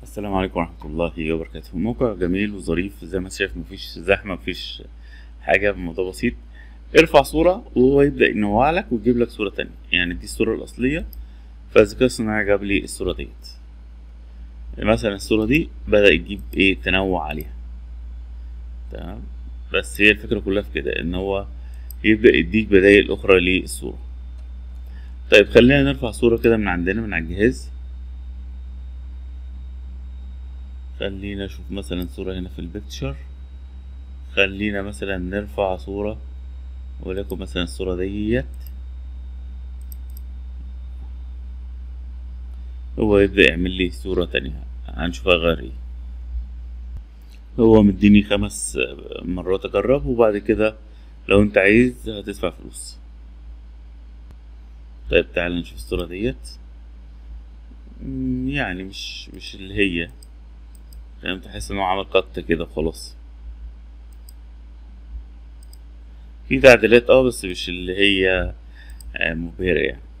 السلام عليكم ورحمة الله وبركاته موقع جميل وظريف زي ما انت شايف مفيش زحمة مفيش حاجة الموضوع بسيط ارفع صورة وهو يبدأ ينوع لك ويجيب لك صورة تانية يعني دي الصورة الأصلية فالذكاء الصناعي جاب لي الصورة ديت مثلا الصورة دي بدأ يجيب ايه تنوع عليها تمام بس هي الفكرة كلها في كده ان هو يبدأ يديك بدايل أخرى للصورة طيب خلينا نرفع صورة كده من عندنا من على الجهاز خلينا نشوف مثلا صورة هنا في البيكتشر خلينا مثلا نرفع صورة وليكن مثلا الصورة ديت هو يبدأ يعمل لي صورة تانية هنشوفها غير ايه هو مديني خمس مرات اجرب وبعد كده لو انت عايز هتدفع فلوس طيب تعال نشوف الصورة ديت يعني مش مش اللي هي فاهم تحس انه عمل قط كده وخلاص في تعديلات اه بس مش اللي هي مبهرة يعني